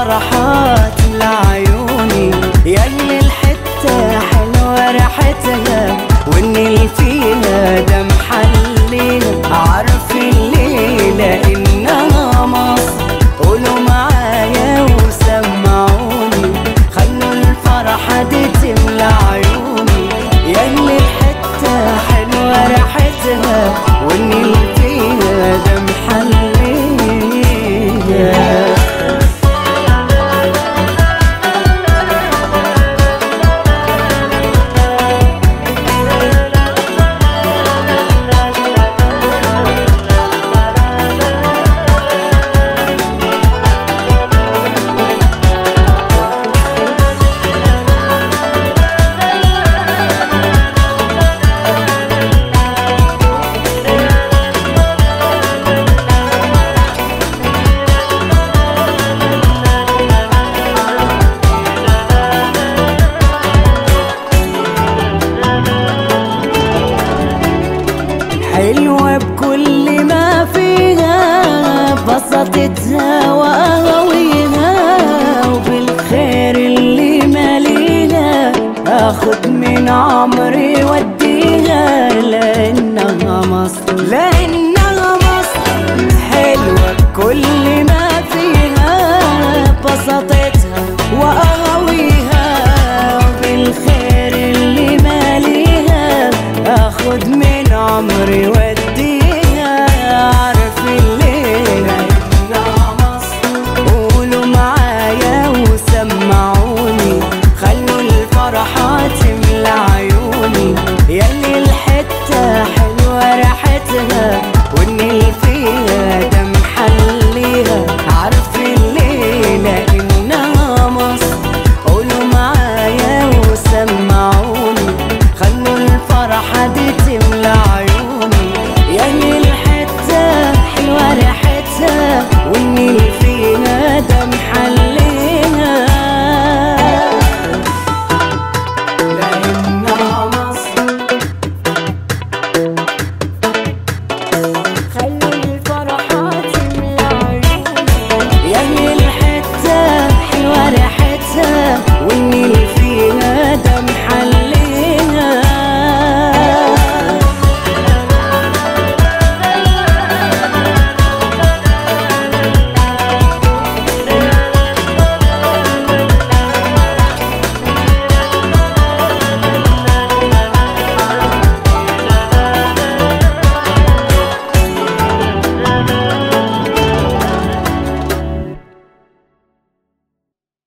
الفرحات لعيوني ياللي الحتة حلوة ريحتها والنيل فيها ده محليها عارف الليلة إنها مصر قولوا معايا وسمعوني خلوا الفرحة دي تملى عيوني ياللي الحتة حلوة ريحتها والنيل فيها ده محليها حلوة بكل ما فيها بسطتها وأغويها وبالخير اللي ماليها أخد من عمري ودي